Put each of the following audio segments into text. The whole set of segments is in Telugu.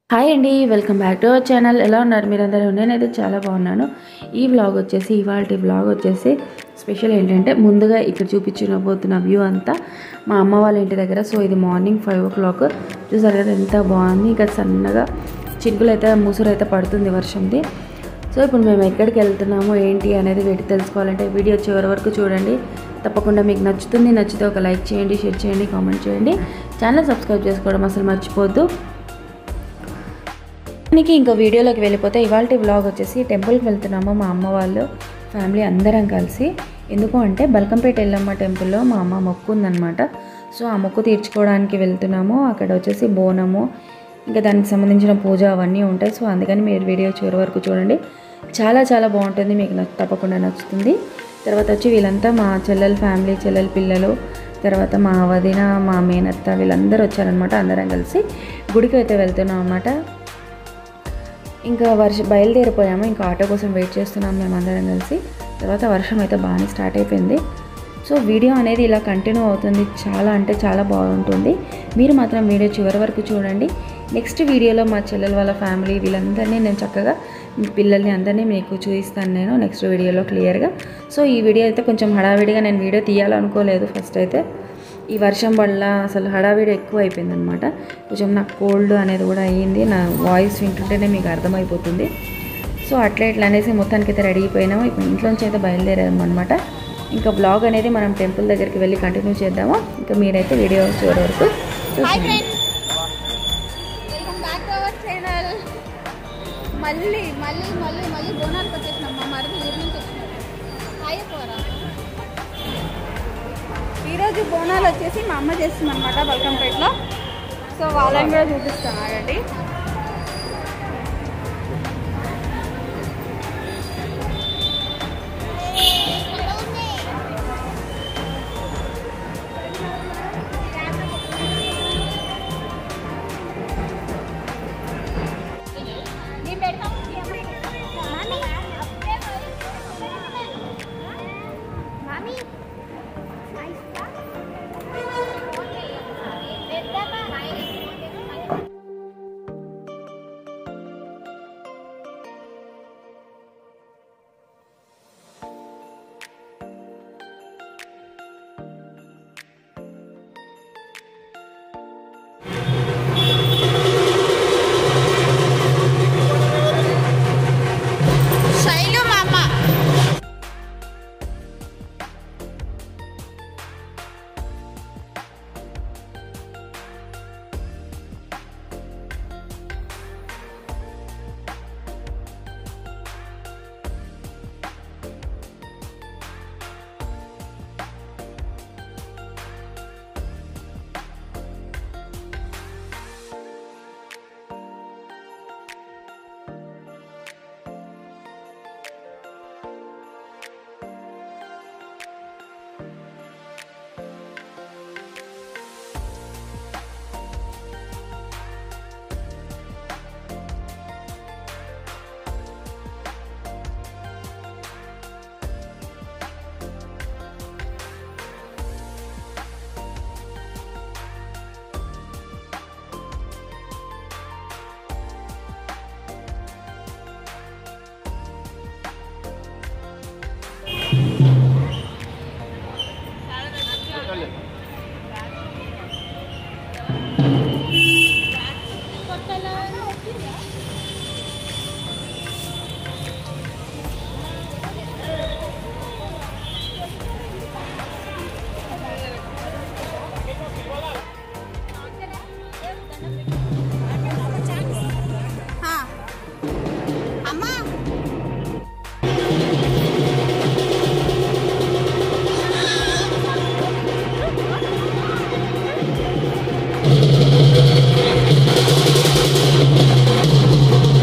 హాయ్ అండి welcome back to our channel ఎలా ఉన్నారు మీరందరూ నేనైతే చాలా బాగున్నాను ఈ వ్లాగ్ వచ్చేసి ఇవాళ వ్లాగ్ వచ్చేసి స్పెషల్ ఏంటంటే ముందుగా ఇక్కడ చూపించిన పోతున్న వ్యూ అంతా మా అమ్మ వాళ్ళ ఇంటి దగ్గర సో ఇది మార్నింగ్ ఫైవ్ ఓ క్లాక్ చూసారు కదా ఎంత బాగుంది ఇంకా సన్నగా చినుకులు అయితే ముసురు అయితే పడుతుంది వర్షంది సో ఇప్పుడు మేము ఎక్కడికి వెళ్తున్నాము ఏంటి అనేది వీటి తెలుసుకోవాలంటే వీడియో చివరి వరకు చూడండి తప్పకుండా మీకు నచ్చుతుంది నచ్చితే ఒక లైక్ చేయండి షేర్ చేయండి కామెంట్ చేయండి ఛానల్ సబ్స్క్రైబ్ చేసుకోవడం అసలు మర్చిపోద్దు మనకి ఇంకో వీడియోలోకి వెళ్ళిపోతే ఇవాళ వ్లాగ్ వచ్చేసి టెంపుల్కి వెళ్తున్నాము మా అమ్మ వాళ్ళు ఫ్యామిలీ అందరం కలిసి ఎందుకు అంటే బల్కంపేట ఎల్లమ్మ టెంపుల్లో మా అమ్మ మొక్కు ఉందన్నమాట సో ఆ మొక్కు తీర్చుకోవడానికి వెళ్తున్నాము అక్కడ వచ్చేసి బోనము ఇంకా దానికి సంబంధించిన పూజ అవన్నీ ఉంటాయి సో అందుకని మీరు వీడియో చివరి వరకు చూడండి చాలా చాలా బాగుంటుంది మీకు నచ్చ తప్పకుండా నచ్చుతుంది తర్వాత వచ్చి వీళ్ళంతా మా చెల్లెల ఫ్యామిలీ చెల్లెల పిల్లలు తర్వాత మా వదిన మా మేనత్త వీళ్ళందరూ వచ్చారనమాట అందరం కలిసి గుడికి అయితే వెళ్తున్నాం అనమాట ఇంకా వర్షం బయలుదేరిపోయాము ఇంకా ఆటో కోసం వెయిట్ చేస్తున్నాం మేమందరం కలిసి తర్వాత వర్షం అయితే బాగానే స్టార్ట్ అయిపోయింది సో వీడియో అనేది ఇలా కంటిన్యూ అవుతుంది చాలా అంటే చాలా బాగుంటుంది మీరు మాత్రం వీడియో చివరి వరకు చూడండి నెక్స్ట్ వీడియోలో మా చెల్లెల వాళ్ళ ఫ్యామిలీ వీళ్ళందరినీ నేను చక్కగా మీ పిల్లల్ని అందరినీ మీకు చూపిస్తాను నేను నెక్స్ట్ వీడియోలో క్లియర్గా సో ఈ వీడియో అయితే కొంచెం హడావిడిగా నేను వీడియో తీయాలనుకోలేదు ఫస్ట్ అయితే ఈ వర్షం వల్ల అసలు హడావిడి ఎక్కువ అయిపోయింది అనమాట కొంచెం నాకు కోల్డ్ అనేది కూడా అయ్యింది నా వాయిస్ వింటుంటేనే మీకు అర్థమైపోతుంది సో అట్లా ఇట్లా అనేసి మొత్తానికి అయితే రెడీ అయిపోయినాము ఇప్పుడు ఇంట్లోంచి అయితే బయలుదేరాము అనమాట ఇంకా బ్లాగ్ అనేది మనం టెంపుల్ దగ్గరికి వెళ్ళి కంటిన్యూ చేద్దాము ఇంకా మీరైతే వీడియో చివరి వరకు హాయ్ చూసేయండి friends welcome back to our channel మళ్ళీ మళ్ళీ మళ్ళీ మళ్ళీ బోనాలకు వచ్చేసినాం మా మరిది ఊరి నుంచి వచ్చినాం హాయ్ పోరా ఈరోజు బోనాలు వచ్చేసి మా అమ్మ చేస్తుంది అనమాట బల్కంపేటలో సో వాళ్ళని కూడా చూపిస్తాను ఆగండి శైలు మా అమ్మ అమ్మా Thank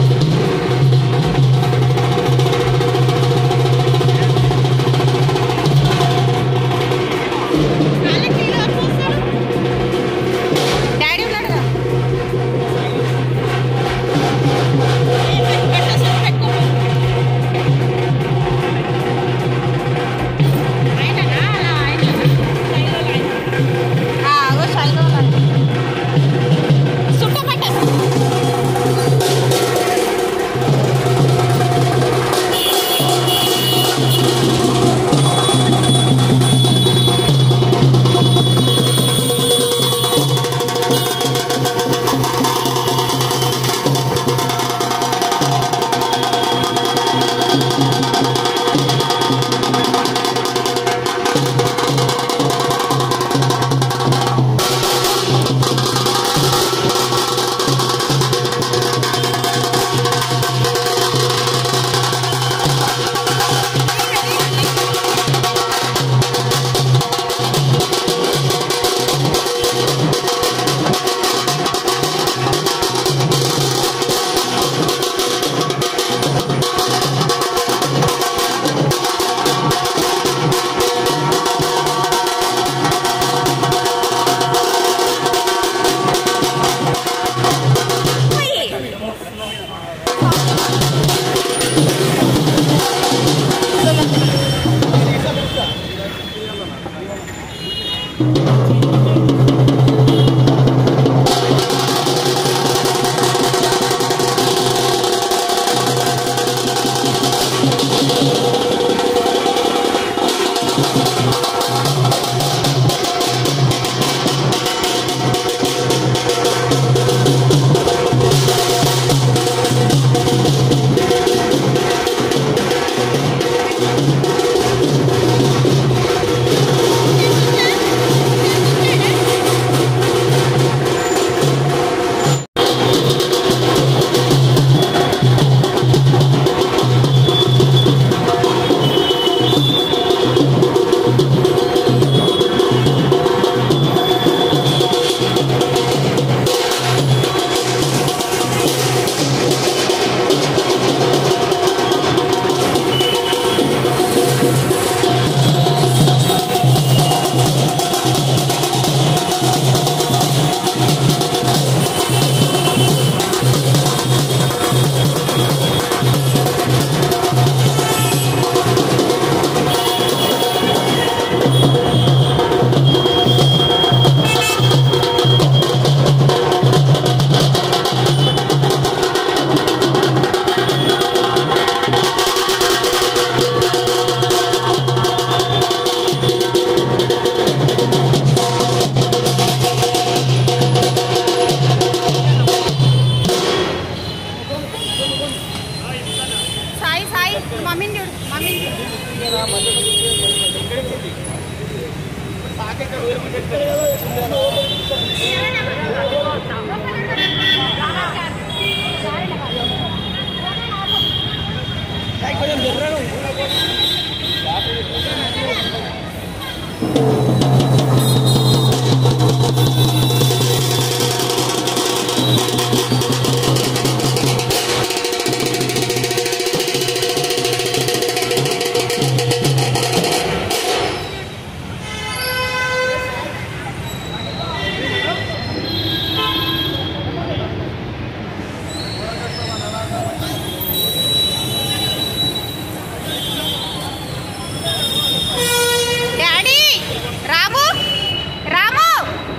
డాడీ రాము రాము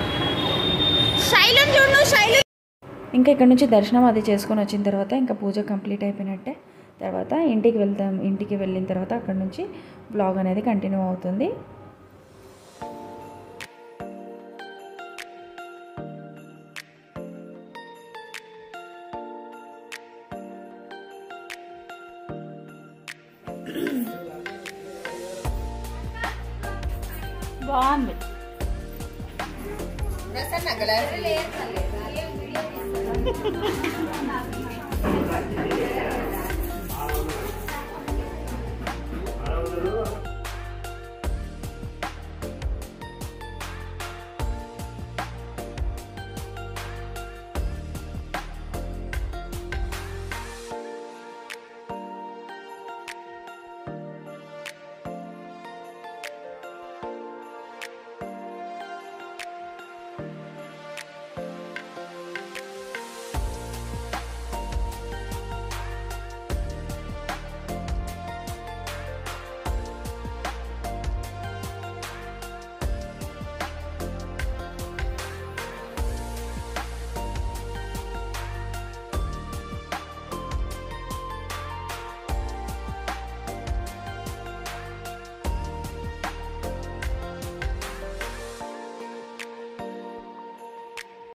శైలం చూడు శైలం ఇంకా ఇక్కడ నుంచి దర్శనం అది చేసుకొని వచ్చిన తర్వాత ఇంకా పూజ కంప్లీట్ అయిపోయినట్టే తర్వాత ఇంటికి వెళ్తాం ఇంటికి వెళ్ళిన తర్వాత అక్కడ నుంచి బ్లాగ్ అనేది కంటిన్యూ అవుతుంది బాగుంది